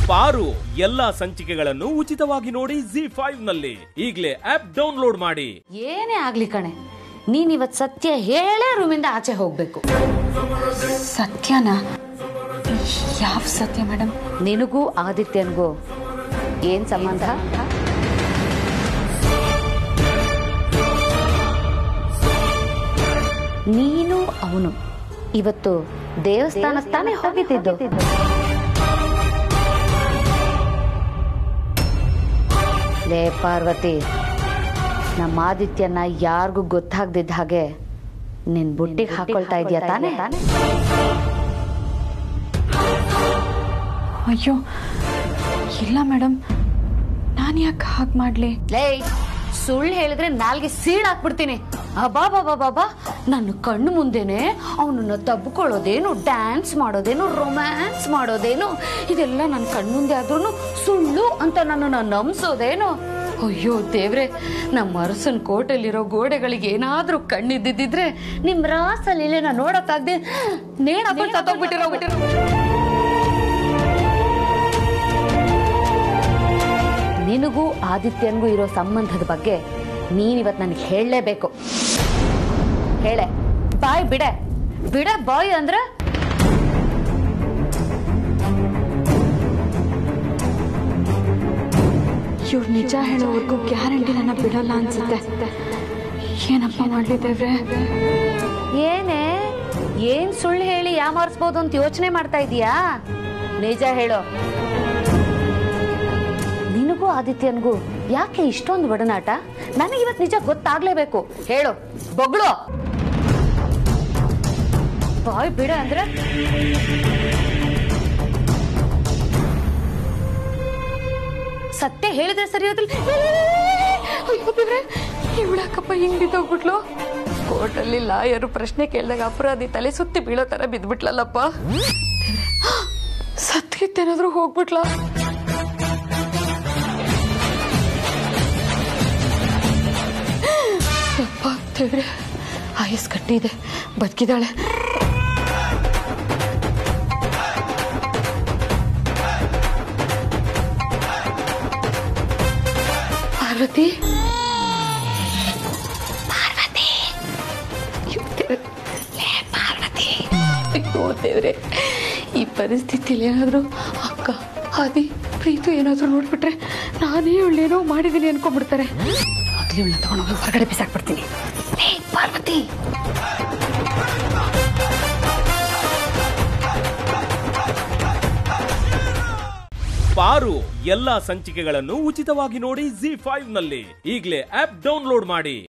ಪಾರು ಎಲ್ಲಾ ಸಂಚಿಕೆಗಳನ್ನು ಉಚಿತವಾಗಿ ನೋಡಿ ಜಿ ಫೈವ್ ನಲ್ಲಿ ಈಗಲೇ ಆಪ್ ಡೌನ್ಲೋಡ್ ಮಾಡಿ ಏನೇ ಆಗ್ಲಿ ಕಣೆ ನೀನ್ ಇವತ್ ಸತ್ಯ ಹೇಳೇ ರೂಮಿಂದ ಆಚೆ ಹೋಗ್ಬೇಕು ಸತ್ಯನಾ ಯಾವ ಸತ್ಯ ಮೇಡಮ್ ನಿನಗೂ ಆದಿತ್ಯನ್ಗೂ ಏನ್ ಸಂಬಂಧ ನೀನು ಅವನು ಇವತ್ತು ದೇವಸ್ಥಾನಕ್ಕೆ ತಾನೇ ಹೋಗಿದ್ದು ಲೇ ಪಾರ್ವತಿ ನಮ್ಮ ಆದಿತ್ಯನ ಯಾರಿಗೂ ಗೊತ್ತಾಗ್ದಿದ್ದ ಹಾಗೆ ನಿನ್ ಬುಟ್ಟಿಗೆ ಹಾಕೊಳ್ತಾ ಇದೀಯ ತಾನೇ ತಾನೇ ಅಯ್ಯೋ ಇಲ್ಲ ಮೇಡಮ್ ನಾನು ಯಾಕೆ ಹಾಗೆ ಮಾಡಲಿ ಲೇ ಸುಳ್ಳು ಹೇಳಿದ್ರೆ ನಾಲ್ಗೆ ಸೀಡ್ ಹಾಕ್ಬಿಡ್ತೀನಿ ಅಬಾ ಬಾಬಾ ಬಾಬಾ ನನ್ನ ಕಣ್ಣು ಮುಂದೆನೆ ಅವನನ್ನ ತಬ್ಕೊಳ್ಳೋದೇನು ಡ್ಯಾನ್ಸ್ ಮಾಡೋದೇನು ರೊಮ್ಯಾನ್ಸ್ ಮಾಡೋದೇನು ಇದೆಲ್ಲ ನನ್ನ ಕಣ್ಣು ಮುಂದೆ ಆದ್ರೂ ಸುಳ್ಳು ಅಂತ ನನ್ನನ್ನು ನಂಬಿಸೋದೇನು ಅಯ್ಯೋ ದೇವ್ರೆ ನಮ್ಮ ಅರಸನ್ ಕೋಟೆಲಿರೋ ಗೋಡೆಗಳಿಗೆ ಏನಾದ್ರೂ ಕಣ್ಣಿದ್ದಿದ್ರೆ ನಿಮ್ ರಾಸಲ್ಲಿ ನಾ ನೋಡಕ್ಕಾಗ್ದೆ ನೇಣ ಹಾಕೊಂಡು ಸತ್ತೋಗ್ಬಿಟ್ಟಿರೋ ನಿನಗೂ ಆದಿತ್ಯನ್ಗೂ ಇರೋ ಸಂಬಂಧದ ಬಗ್ಗೆ ನೀನಿವತ್ ನನಗೆ ಹೇಳಲೇಬೇಕು ಹೇಳೆ ಬಾಯ್ ಬಿಡೆ ಬಿಡ ಬಾಯ್ ಅಂದ್ರೆ ಇವ್ರು ನಿಜ ಹೇಳೋವರೆಗೂ ಗ್ಯಾರಂಟಿ ನನ್ನ ಬಿಡಲ್ಲ ಅನ್ಸುತ್ತೆ ಏನಪ್ಪ ಮಾಡ್ಲಿ ದೇವ್ರೆ ಏನೇ ಏನ್ ಸುಳ್ಳು ಹೇಳಿ ಯಾಮಾರಿಸ್ಬೋದು ಅಂತ ಯೋಚನೆ ಮಾಡ್ತಾ ಇದೀಯಾ ನಿಜ ಹೇಳು ನಿನಗೂ ಆದಿತ್ಯನ್ಗೂ ಯಾಕೆ ಇಷ್ಟೊಂದು ಒಡನಾಟ ನನಗೆ ಇವತ್ತು ನಿಜ ಗೊತ್ತಾಗ್ಲೇಬೇಕು ಹೇಳು ಬೊಗಳು ಬಾಯ್ ಬಿಡ ಅಂದ್ರೆ ಸತ್ಯ ಹೇಳಿದ್ರೆ ಸರಿ ಹೋದಿಲ್ಲ ಅಯ್ಯೋ ದೇವ್ರೆ ಇವಳಕ್ಕಪ್ಪ ಹಿಂಗ್ ಬಿದ್ದೋಗ್ಬಿಟ್ಲು ಕೋರ್ಟಲ್ಲಿ ಲಾಯರು ಪ್ರಶ್ನೆ ಕೇಳಿದಾಗ ಅಪರಾಧಿ ತಲೆ ಸುತ್ತಿ ಬೀಳೋ ತರ ಬಿದ್ಬಿಟ್ಲಲ್ಲಪ್ಪ ಸತ್ಗಿತ್ತೇನಾದ್ರೂ ಹೋಗ್ಬಿಟ್ಲ ಅಪ್ಪ ದೇವ್ರೆ ಆಯಸ್ ಕಟ್ಟಿದೆ ಬದುಕಿದಾಳೆ ಪಾರ್ವತಿ ಅಯ್ಯೋ ದೇವ್ರೆ ಈ ಪರಿಸ್ಥಿತಿಲಿ ಏನಾದರೂ ಅಕ್ಕ ಆದಿ ಪ್ರೀತು ಏನಾದರೂ ನೋಡ್ಬಿಟ್ರೆ ನಾನೇ ಒಳ್ಳೇನೋ ಮಾಡಿದ್ದೀನಿ ಅನ್ಕೊಂಡ್ಬಿಡ್ತಾರೆ ಆಗ್ಲಿ ಅವಳನ್ನ ತಗೊಂಡೋಗಿ ಹೊರಗಡೆ ಬಿಸಾಕ್ಬಿಡ್ತೀನಿ ಹೇ ಪಾರ್ವತಿ ಪಾರು ಎಲ್ಲಾ ಸಂಚಿಕೆಗಳನ್ನು ಉಚಿತವಾಗಿ ನೋಡಿ ಜಿ ಫೈವ್ ನಲ್ಲಿ ಈಗಲೇ ಆಪ್ ಡೌನ್ಲೋಡ್ ಮಾಡಿ